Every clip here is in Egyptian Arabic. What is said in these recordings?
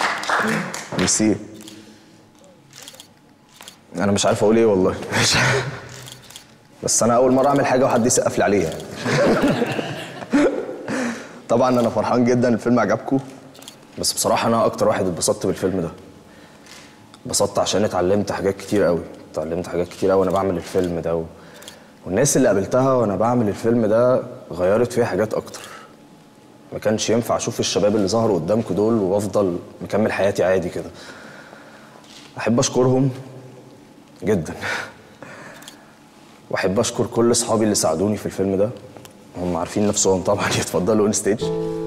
ميرسي انا مش عارف اقول ايه والله مش عارف. بس انا اول مره اعمل حاجه وحد يسقف لي عليها يعني طبعا انا فرحان جدا الفيلم عجبكم بس بصراحه انا اكتر واحد اتبسطت بالفيلم ده اتبسطت عشان اتعلمت حاجات كتير قوي اتعلمت حاجات كتير قوي وانا بعمل الفيلم ده و... والناس اللي قابلتها وانا بعمل الفيلم ده غيرت فيا حاجات اكتر ما كانش ينفع اشوف الشباب اللي ظهروا قدامكم دول وافضل مكمل حياتي عادي كده احب اشكرهم جدا واحب اشكر كل اصحابي اللي ساعدوني في الفيلم ده هم عارفين نفسهم طبعا يتفضلوا اون ستيج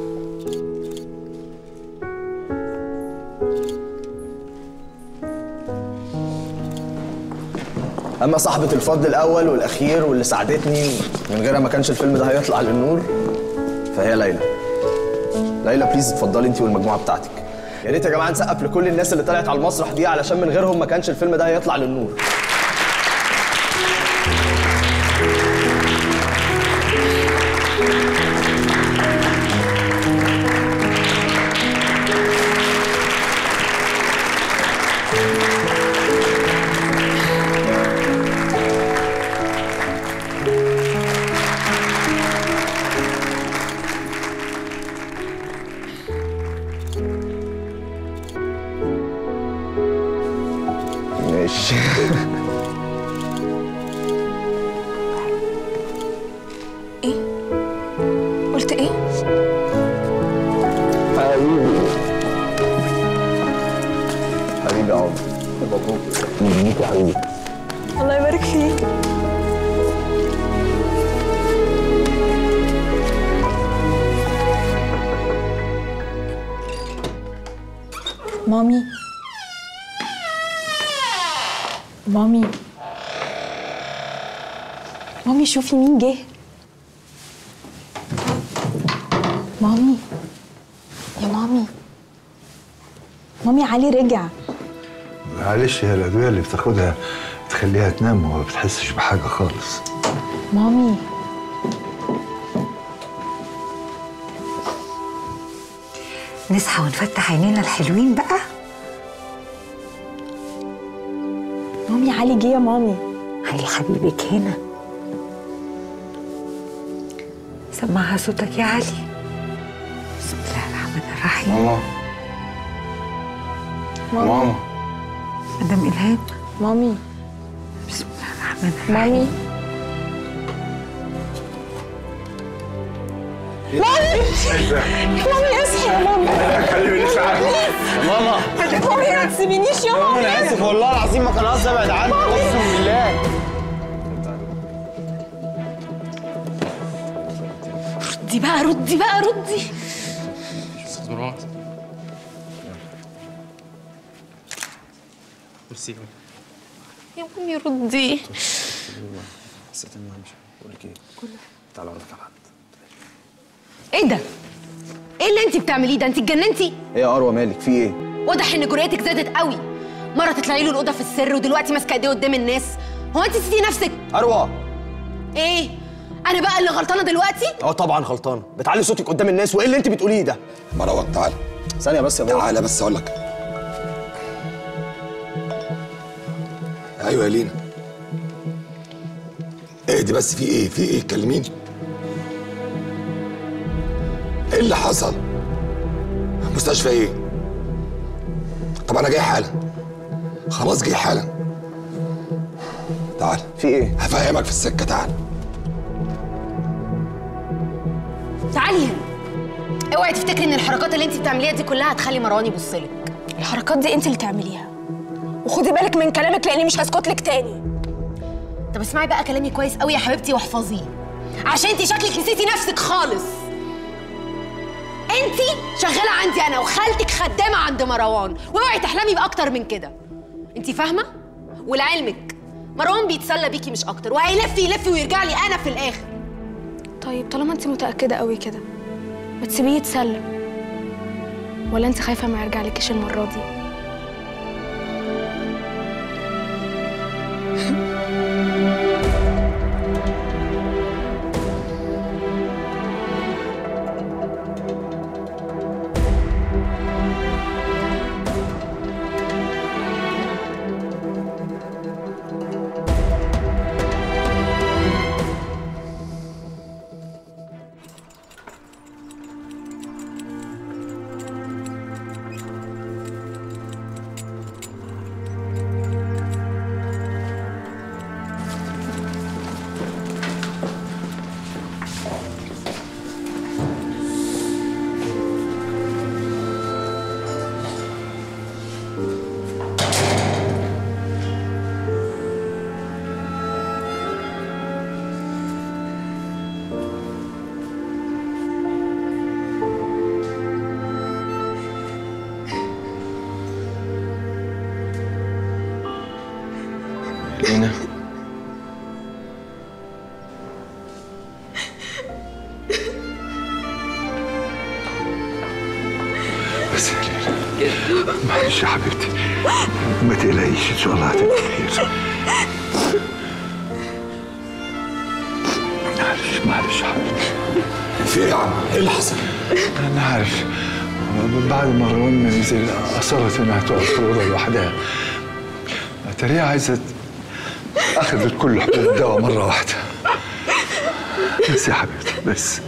اما صاحبة الفضل الاول والاخير واللي ساعدتني من غيرها ما كانش الفيلم ده هيطلع للنور فهي ليلى ليلى بليز اتفضلي انت والمجموعه بتاعتك يا ريت يا جماعه نسقف لكل الناس اللي طلعت على المسرح دي علشان من غيرهم ما كانش الفيلم ده هيطلع للنور ماشي قلت ايه؟ حبيبي حبيبي يا عمر مبروك مبروك يا حبيبي الله يبارك فيك مامي مامي مامي شوفي مين جه مامي يا مامي مامي علي رجع معلش هي الادويه اللي بتاخدها تخليها تنام وما بتحسش بحاجه خالص مامي نصحى ونفتح عينينا الحلوين بقى مامي علي جه يا مامي علي حبيبك هنا سمعها صوتك يا علي بسم الله الرحمن الرحيم ماما ماما مدام إلهام مامي بسم الله الرحمن الرحيم مامي مامي مامي اصحي يا مامي ماما مامي ما تسيبينيش يا مامي انا اسف والله العظيم ما كان قصدي ابعد عنك اقسم بالله ردي بقى ردي بقى ردي استاذ مروان ميرسي يا مامي ردي حسيت ان انا مش بقول لك ايه تعالى اقول لك على حد ايه ده؟ ايه اللي انت بتعمليه ده؟ انت اتجننتي؟ ايه يا اروى مالك في ايه واضح ان جرأتك زادت قوي. مرة تطلعي له الأوضة في السر ودلوقتي ماسكة ايديه قدام الناس. هو انت نسيتي نفسك؟ اروى ايه؟ أنا بقى اللي غلطانة دلوقتي؟ اه طبعا غلطانه بتعلي صوتك قدام الناس وايه اللي انت بتقوليه ده مروان تعال ثانيه بس يا بابا تعالى بس اقول لك ايوه يا لينا اهدي بس في ايه في ايه كلميني ايه اللي حصل مستشفى ايه طب انا جاي حالا خلاص جاي حالا تعال في ايه هفهمك في السكه تعال تعالي هنا. اوعي تفتكري ان الحركات اللي انت بتعمليها دي كلها هتخلي مروان يبص لك. الحركات دي انت اللي تعمليها وخدي بالك من كلامك لاني مش هسكت لك تاني طب اسمعي بقى كلامي كويس قوي يا حبيبتي واحفظيه. عشان انت شكلك نسيتي نفسك خالص. انت شغالة عندي انا وخالتك خدامة عند مروان، واوعي تحلمي باكتر من كده. انت فاهمة؟ ولعلمك مروان بيتسلى بيكي مش اكتر وهيلف يلف ويرجع لي انا في الاخر. طيب طالما انت متاكده قوي كده ما تسيبيه يتسلى ولا انت خايفه ما يرجعلكيش المره دي لينا بس يا لينا معلش يا حبيبتي ما تقلقيش ان شاء الله هتبقى خير معلش معلش يا حبيبتي في ايه يا عم؟ ايه اللي حصل؟ انا عارف بعد ما روان ما نزل اصرت انها تقعد في الاوضه لوحدها اتاريها عايزه اخذت كل حبوب الدواء مره واحده بس يا حبيبتي بس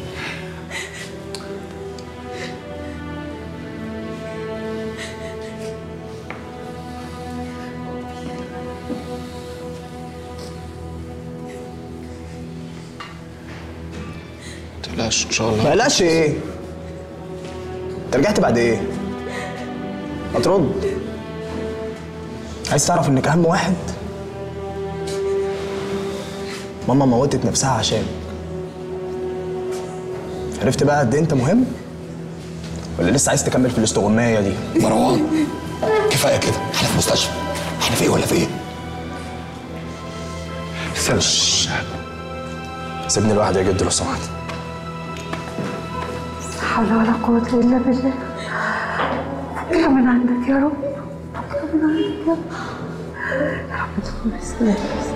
تقلقش ان شاء الله ما قلقش ايه انت رجعت بعد ايه ما ترد عايز تعرف انك اهم واحد ماما موتت نفسها عشان عرفت بقى قد ايه انت مهم ولا لسه عايز تكمل في الاستغمايه دي مروان كفايه كده احنا في مستشفى احنا في ايه ولا في ايه؟ استنى سيبني لوحدي يا جد لو سمحت لا حول ولا قوة إلا بالله فكرة من عندك يا رب فكرة من عندك يا رب يا رب تكون بالسلامة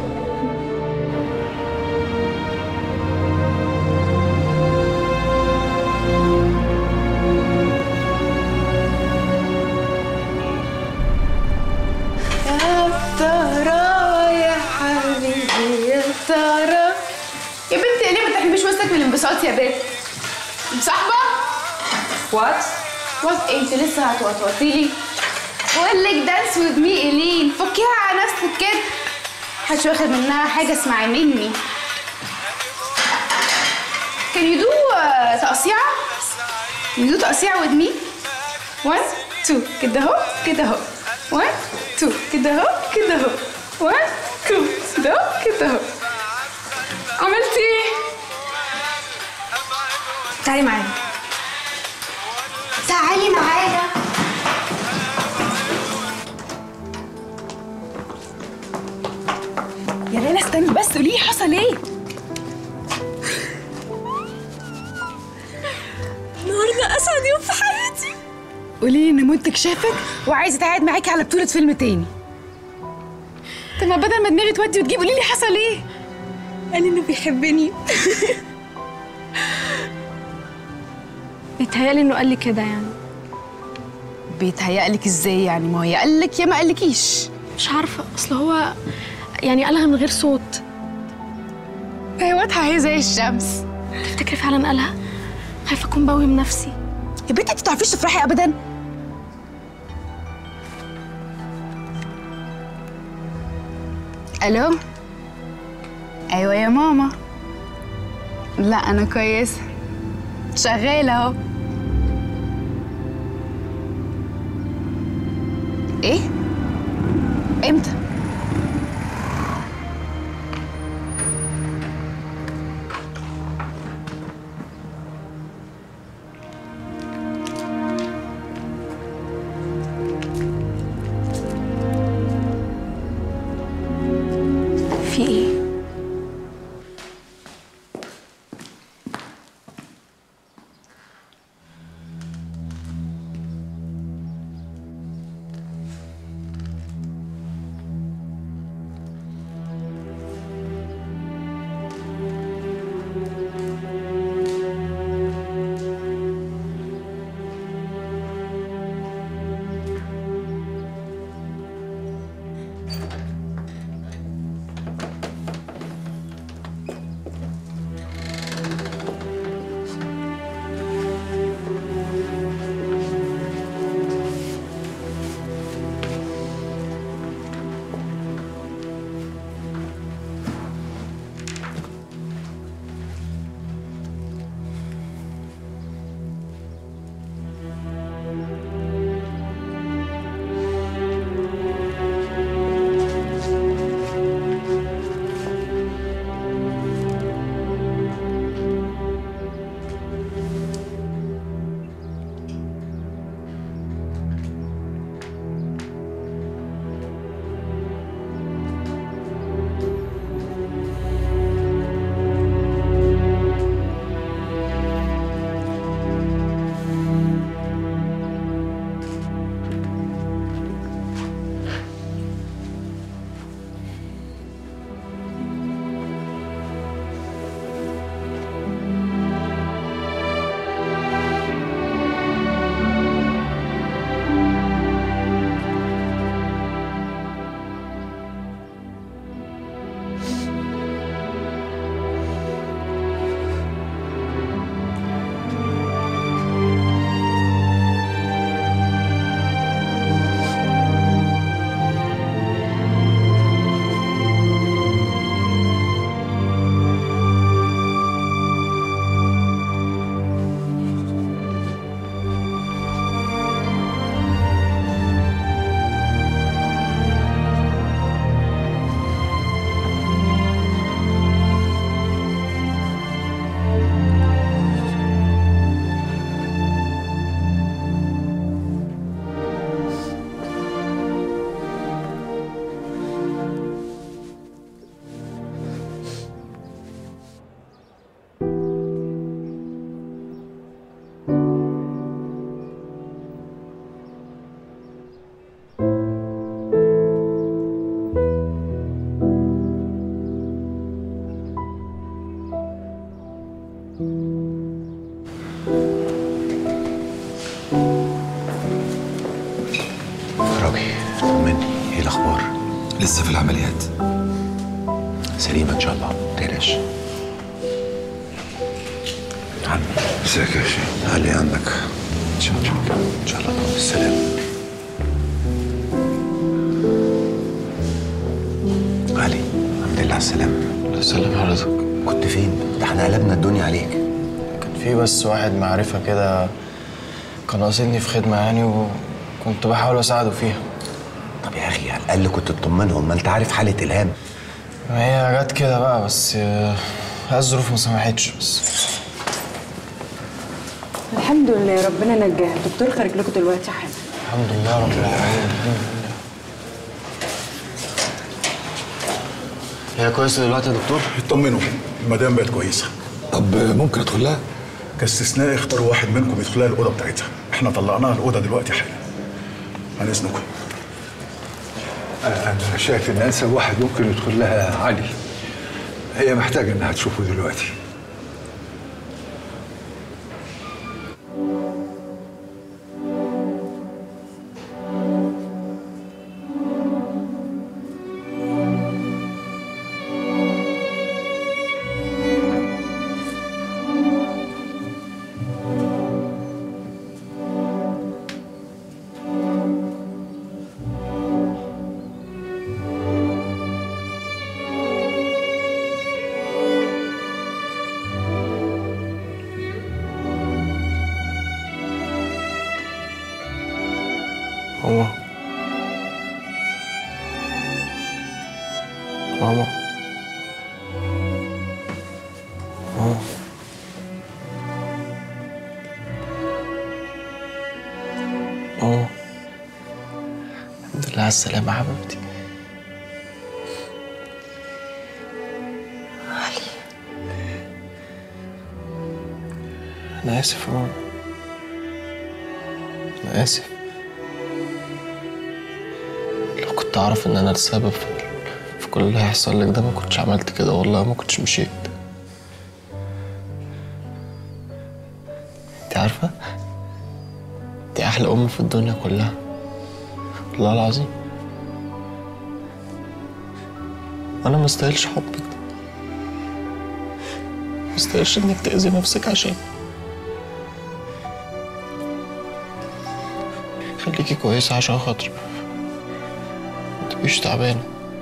ترى يا حبيبي يا ترى يا بنتي ليه ما تحبيش وسطك من الانبساط يا بنت مصاحبة؟ وات؟ وات ايه انت لسه هتوطوطي لي؟ بقول لك دانس وذ مي ايلين فكيها على نفسك كده محدش واخد منها حاجة اسمعي مني كان يدو تقصيعة؟ يدو تقصيعة وذ مي؟ 1 2 كده اهو كده اهو 1 2 كده اهو كده اهو 1 2 كده اهو كده اهو عملت ايه؟ تعالي معايا تعالي معايا يا ليلى استني بس قولي لي حصل ايه؟ النهارده اسعد يوم في حياتي قولي لي ان منتج شافك وعايز يتعاد معاكي على بطولة فيلم تاني طب ما بدل ما دماغي تودي وتجيب قولي لي حصل ايه؟ قال انه بيحبني بيتهيألي انه قال لي كده يعني بيتهيألك ازاي يعني ما هو يا قالك يا ما قالكيش مش عارفه اصل هو يعني قالها من غير صوت هي واضحة هي زي الشمس تفتكري فعلا قالها خايفه اكون بوهم نفسي يا بنتي انت بتعرفيش تفرحي ابدا الو ايوه يا ماما لا انا كويسه شغاله اهو ايه امتى في ايه لسه في العمليات سليمة إن شاء الله ما تقلقش عم ازيك يا شيخ علي عندك إن شاء الله إن شاء الله بالسلامة علي الحمد لله على السلامة الله يسلم حضرتك كنت فين؟ ده احنا قلبنا الدنيا عليك كان في بس واحد معرفة كده كان قاصدني في خدمة يعني وكنت بحاول أساعده فيها طب يا أخي على الأقل كنت تطمنهم ما أنت عارف حالة إلهام ما هي جت كده بقى بس آه، هي الظروف ما سمحتش بس الحمد لله ربنا نجاها الدكتور خارج لكم دلوقتي حالا الحمد لله رب العالمين الحمد لله هي كويسة دلوقتي يا دكتور؟ اطمنوا المدام بقت كويسه طب ممكن ادخل لها كاستثناء اختاروا واحد منكم يدخل لها الاوضه بتاعتها احنا طلعناها الاوضه دلوقتي حالا عن اذنكم انا شايف ان انسب واحد ممكن يدخل لها علي هي محتاجه انها تشوفه دلوقتي ماما ماما ماما ماما الحمد لله على السلامة يا حبيبتي أنا آسف يا ماما أنا آسف لو كنت أعرف إن أنا السبب في, في كل اللي هيحصل لك ده ما كنتش عملت كده والله ما كنتش مشيت أنت عارفة دي أحلى أم في الدنيا كلها والله العظيم وأنا مستاهلش حبك ده مستاهلش إنك تأذي نفسك عشان خليكي كويسة عشان خاطري متبقيش تعبانة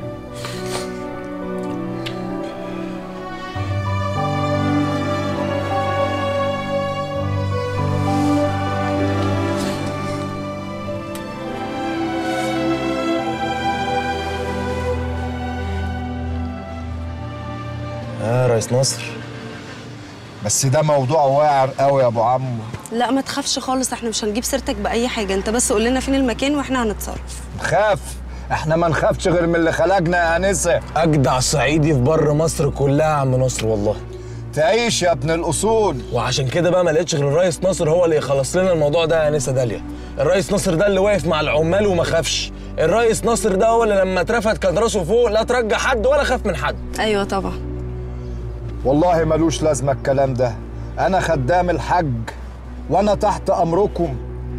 اه رئيس نصر بس ده موضوع واعر قوي يا ابو عمو لا ما تخافش خالص احنا مش هنجيب سيرتك بأي حاجة انت بس قول لنا فين المكان واحنا هنتصرف خاف احنا ما نخافش غير من اللي خلقنا يا انسه اجدع صعيدي في بر مصر كلها يا عم نصر والله تعيش يا ابن الاصول وعشان كده بقى ما لقيتش غير الريس ناصر هو اللي يخلص لنا الموضوع ده يا انسه داليا الريس ناصر ده اللي واقف مع العمال وما خافش الريس ناصر ده هو اللي لما اترفد كان راسه فوق لا ترجع حد ولا خاف من حد ايوه طبعا والله ملوش لازمه الكلام ده انا خدام الحج وانا تحت امركم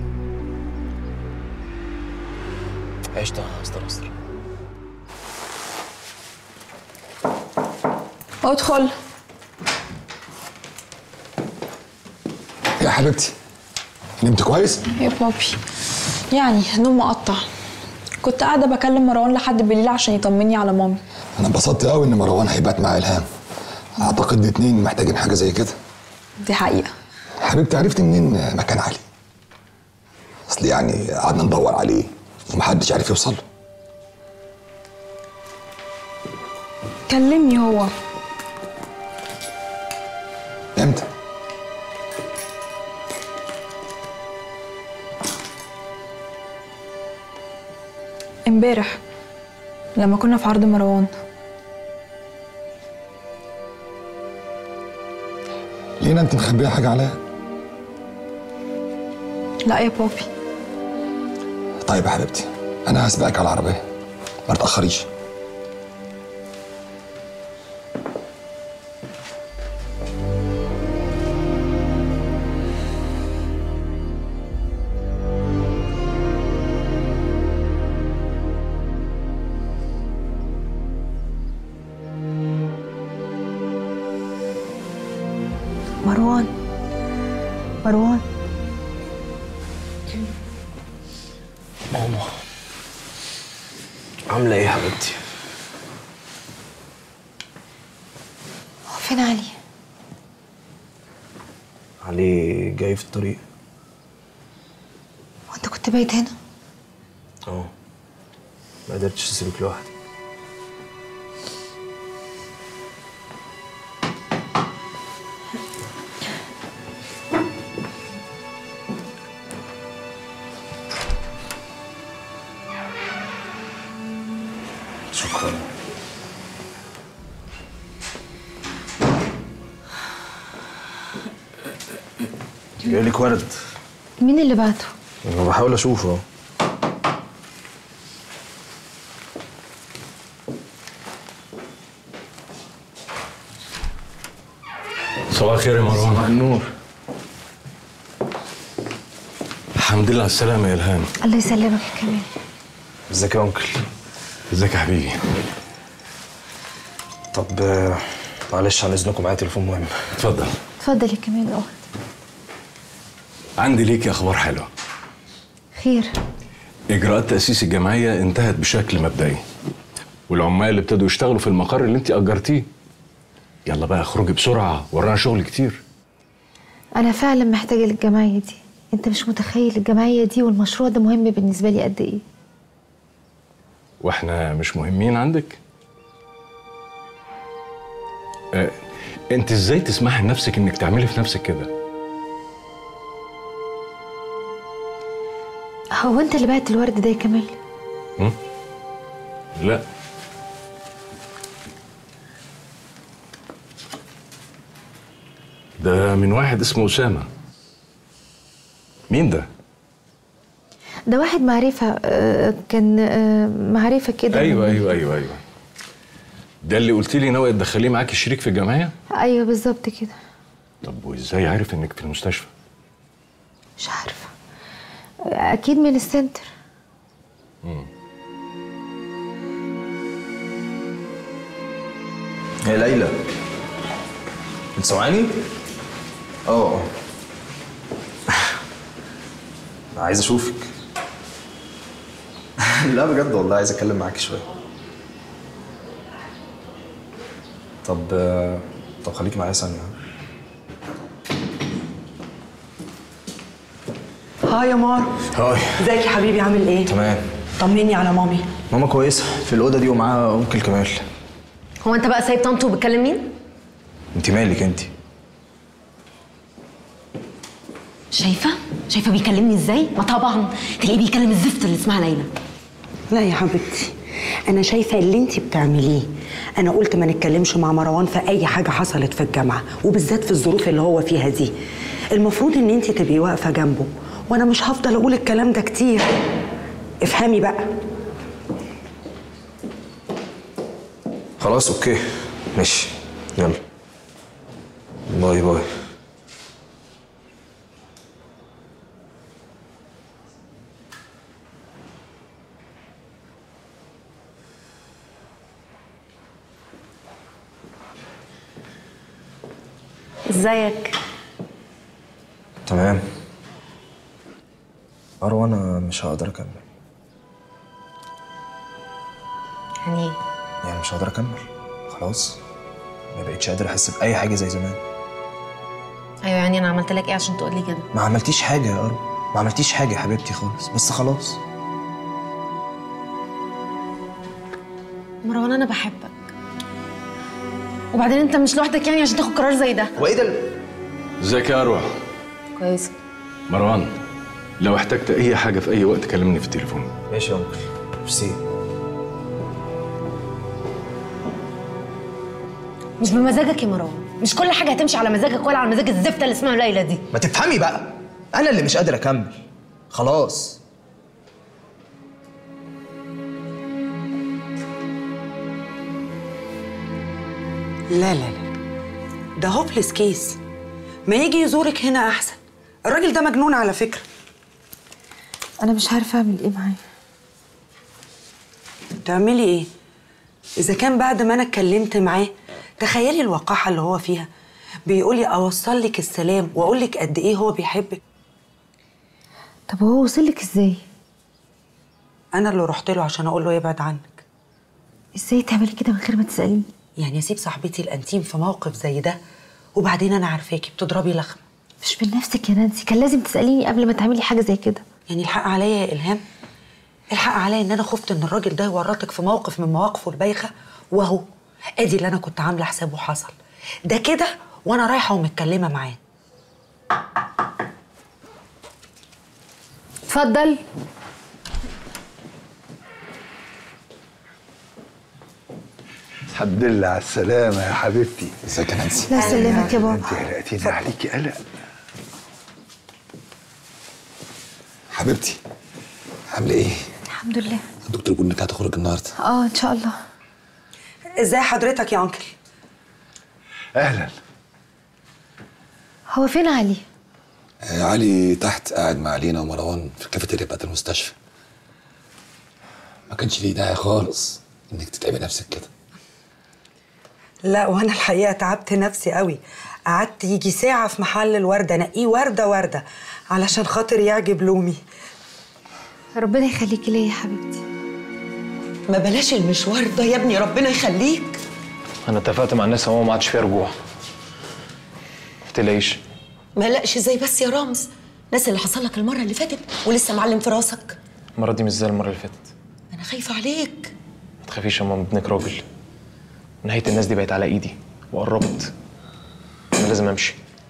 عشت يا استاذ نصر ادخل يا حبيبتي نمت كويس يا بابي يعني نوم مقطع كنت قاعدة بكلم مروان لحد بالليل عشان يطمني على مامي انا انبسطت قوي ان مروان هيبات مع الهام اعتقد الاتنين محتاجين حاجه زي كده دي حقيقة حبيبتي عرفت منين مكان علي اصل يعني قعدنا ندور عليه ومحدش عارف يوصل له كلمني هو امتى امبارح لما كنا في عرض مروان لينا انت مخبيه حاجه عليا لا يا بابي طيب يا حبيبتي انا هسبقك على العربيه ما تاخريش مروان مروان ماما عاملة ايه يا حبيبتي؟ هو فين علي علي جاي في الطريق وانت كنت بايت هنا اه ما قدرتش اسيبك لوحدي شكرا جايلك ورد مين اللي بعته انا بحاول اشوفه اهو صباح الخير يا مروان صباح النور الحمد لله على السلامة يا إلهام الله يسلمك يا كمال ازيك يا انكل ازيك يا حبيبي طب آه، معلش عن اذنكم معايا تليفون مهم اتفضل اتفضل يا كمال اقعد عندي ليكي أخبار حلوة خير إجراءات تأسيس الجمعية انتهت بشكل مبدئي والعمال اللي ابتدوا يشتغلوا في المقر اللي انت أجرتيه يلا بقى اخرجي بسرعة ورانا شغل كتير انا فعلا محتاجه للجمعيه دي انت مش متخيل الجمعيه دي والمشروع ده مهم بالنسبه لي قد ايه واحنا مش مهمين عندك اه انت ازاي تسمحي لنفسك انك تعملي في نفسك كده هو انت اللي بعت الورد ده يا كمال هم؟ لا ده من واحد اسمه أسامة مين ده؟ ده واحد معرفه آه، كان آه، معرفه كده ايوه ايوه ايوه ايوه ده اللي قلت لي ناوي تدخليه معاكي شريك في الجمعيه ايوه بالظبط كده طب وازاي عارف انك في المستشفى مش عارفه آه، اكيد من السنتر هي ليلى انت سامعاني؟ اه اه عايز اشوفك لا بجد والله عايز اتكلم معاكي شويه طب آه، طب خليكي معايا ثانيه هاي يا مار هاي ازيك يا حبيبي عامل ايه؟ تمام طمني على مامي ماما كويسه في الاوضه دي ومعاها انكل كمال هو انت بقى سايب طنط وبتكلم مين؟ انت مالك انت شايفه؟ شايفه بيكلمني ازاي؟ ما طبعا تلاقيه بيكلم الزفت اللي اسمها ليلى لا يا حبيبتي انا شايفه اللي انت بتعمليه انا قلت ما نتكلمش مع مروان في اي حاجه حصلت في الجامعه وبالذات في الظروف اللي هو فيها دي المفروض ان انت تبقي واقفه جنبه وانا مش هفضل اقول الكلام ده كتير افهمي بقى خلاص اوكي ماشي يلا باي باي ازيك؟ تمام أروى أنا مش هقدر أكمل يعني ايه؟ يعني مش هقدر أكمل خلاص ما بقتش قادر أحس بأي حاجة زي زمان ايوه يعني انا عملت لك ايه عشان تقول لي كده؟ ما عملتيش حاجة يا أروى ما عملتيش حاجة يا حبيبتي خالص بس خلاص مروان انا بحبك وبعدين انت مش لوحدك يعني عشان تاخد قرار زي ده هو ايه ده ازيك يا اروح كويس مروان لو احتجت اي حاجه في اي وقت كلمني في التليفون ماشي يا أنكل ميرسي مش بمزاجك يا مروان مش كل حاجه هتمشي على مزاجك ولا على مزاج الزفته اللي اسمها ليلى دي ما تفهمي بقى أنا اللي مش قادر أكمل خلاص لا لا لا ده هوبلس كيس ما يجي يزورك هنا احسن الراجل ده مجنون على فكره انا مش عارفه اعمل ايه معاه تعملي ايه اذا كان بعد ما انا اتكلمت معاه تخيلي الوقاحه اللي هو فيها بيقول لي اوصل لك السلام واقول لك قد ايه هو بيحبك طب هو وصل لك ازاي انا اللي رحت له عشان اقول له يبعد عنك ازاي تعملي كده من غير ما تساليني يعني اسيب صاحبتي الانتيم في موقف زي ده وبعدين انا عارفاكي بتضربي لخم مش من نفسك يا نانسي كان لازم تساليني قبل ما تعملي حاجه زي كده يعني الحق عليا يا الهام الحق عليا ان انا خفت ان الراجل ده يورطك في موقف من مواقفه البايخه وهو ادي اللي انا كنت عامله حسابه حصل ده كده وانا رايحه ومتكلمه معاه اتفضل الحمد لله على السلامة يا حبيبتي ازيك يا نانسي لا يسلمك يا بابا انت قلقتيني عليكي قلق حبيبتي عامله ايه الحمد لله الدكتور بيقول انك هتخرج النهارده اه ان شاء الله ازاي حضرتك يا انكل اهلا هو فين علي آه علي تحت قاعد مع لينا ومروان في الكافيتيريا بتاعت المستشفى ما كانش ليه داعي خالص انك تتعبي نفسك كده لا وانا الحقيقه تعبت نفسي قوي قعدت يجي ساعه في محل الورده انقيه ورده ورده علشان خاطر يعجب لومي ربنا يخليكي ليا يا حبيبتي ما بلاش المشوار ده يا ابني ربنا يخليك انا اتفقت مع الناس هو ما عادش فيها رجوع ما تقلقيش ما لقش ازاي بس يا رامز ناس اللي حصل لك المره اللي فاتت ولسه معلم في راسك المره دي مش زي المره اللي فاتت انا خايفه عليك ما تخافيش يا ماما ابنك راجل نهايه الناس دي بقت على ايدي وقربت انا لازم امشي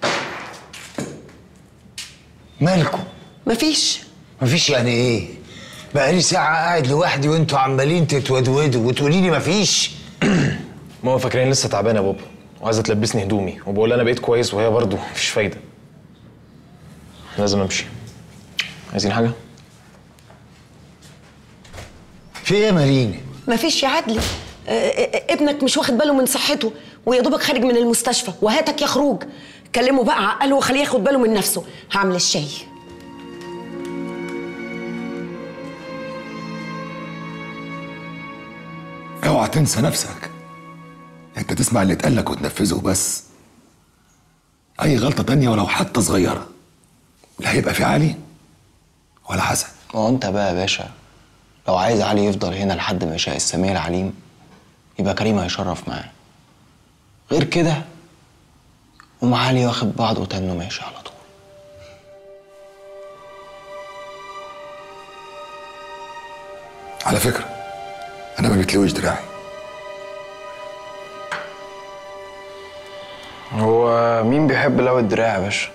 مالكم مفيش مفيش يعني ايه بقالي ساعة قاعد لوحدي وانتوا عمالين تتودودوا وتقولي لي مفيش ماما فاكرين لسه تعبانه يا بابا وعايزه تلبسني هدومي وبقول انا بقيت كويس وهي برضه مفيش فايده لازم امشي عايزين حاجه في ايه يا مارينا مفيش يا عدلي آه، آه، ابنك مش واخد باله من صحته ويا دوبك خارج من المستشفى وهاتك يا خروج كلمه بقى عقله وخليه ياخد باله من نفسه هعمل الشاي اوعى تنسى نفسك انت تسمع اللي اتقال لك وتنفذه بس اي غلطه تانية ولو حتى صغيره لا هيبقى في علي ولا حسن ما هو انت بقى يا باشا لو عايز علي يفضل هنا لحد ما يشاء السميع العليم يبقى كريم هيشرف معاه غير كده ومع علي واخد بعضه وتنه ماشي على طول على فكره انا ما بتلويش دراعي هو مين بيحب لو الدراع يا باشا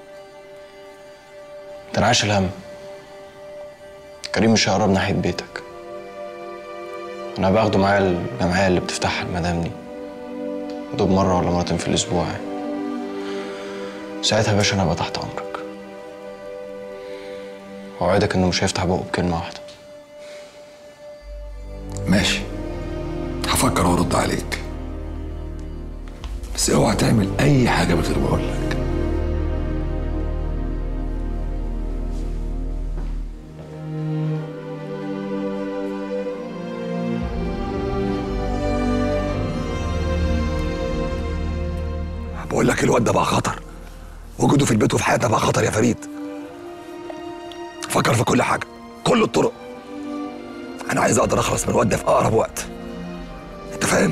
تنعاش الهم كريم مش هيقرب ناحية بيتك أنا باخده معايا الجمعية اللي بتفتحها المدام دي دوب مرة ولا مرتين في الأسبوع يعني ساعتها يا باشا أنا أبقى تحت أمرك وأوعدك إنه مش هيفتح بقه بكلمة واحدة ماشي هفكر وارد عليك بس اوعى تعمل اي حاجه من غير ما اقول لك بقول لك الواد ده بقى خطر وجوده في البيت وفي حياتنا بقى خطر يا فريد فكر في كل حاجه كل الطرق انا عايز اقدر اخلص من الواد ده في اقرب وقت انت فاهم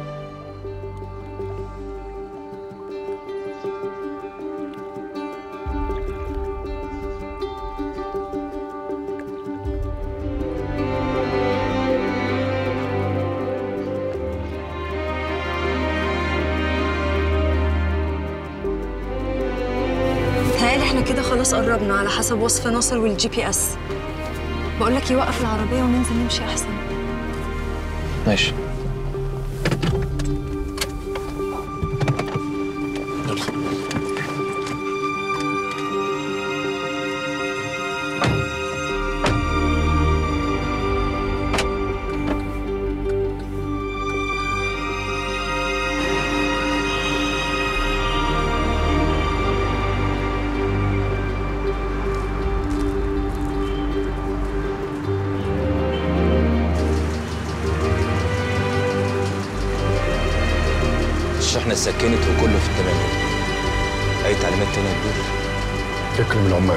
متهيألي احنا كده خلاص قربنا على حسب وصف ناصر والجي بي اس بقول لك يوقف العربية وننزل نمشي أحسن ماشي المحنه اتسكنت وكله في التمام اي تعليمات تانية يا كبير اكرم العمال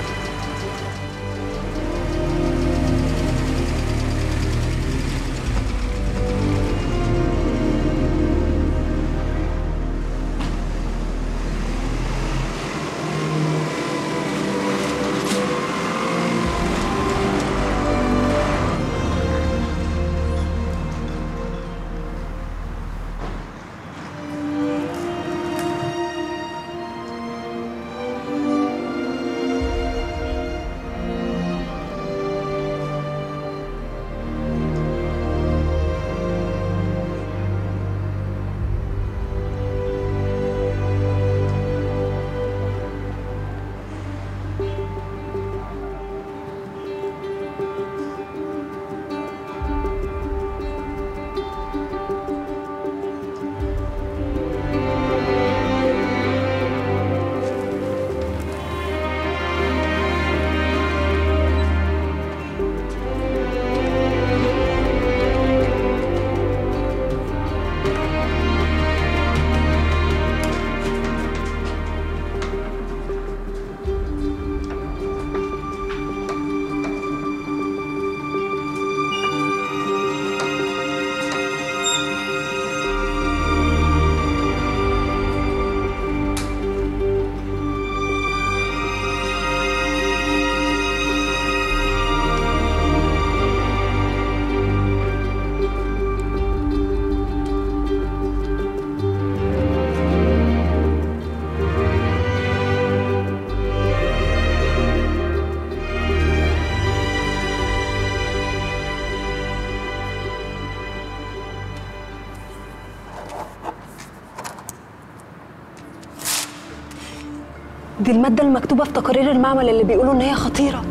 دي المادة المكتوبة في تقارير المعمل اللي بيقولوا إن هي خطيرة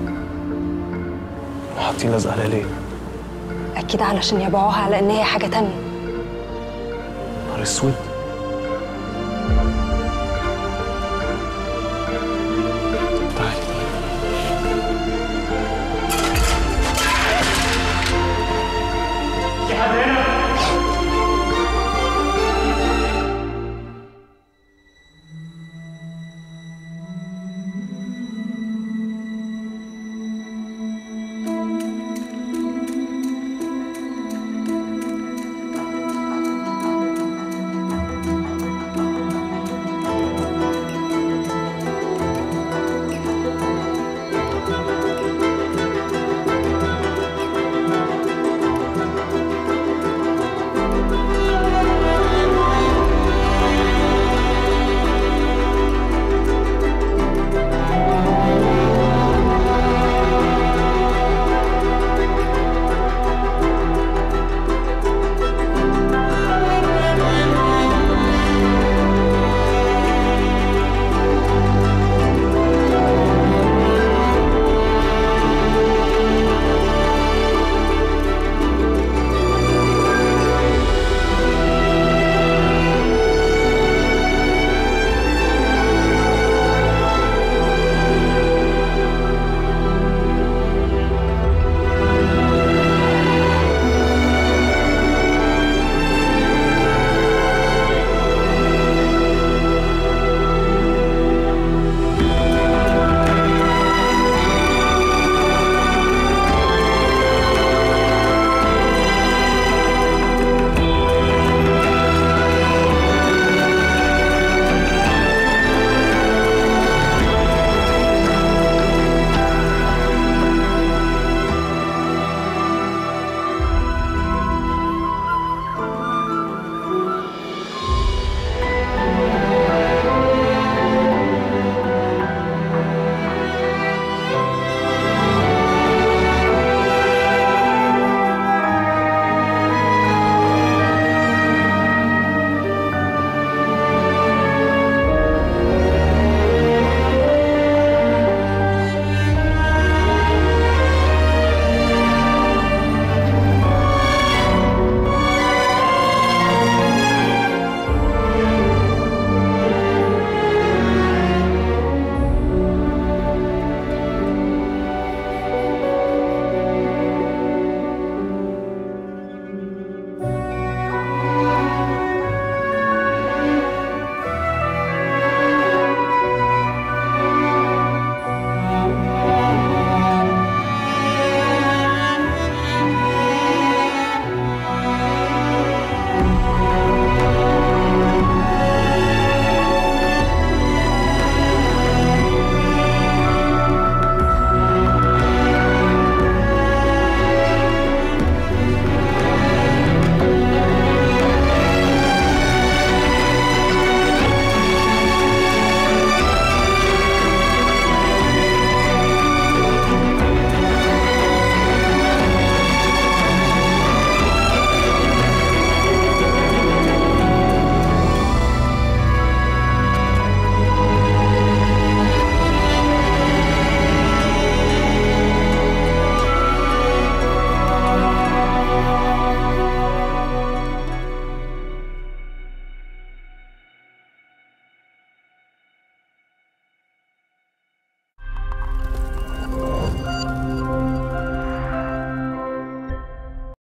حاطين لزق عليها ليه؟ أكيد علشان يبيعوها على إن هي حاجة تانية نهار اسود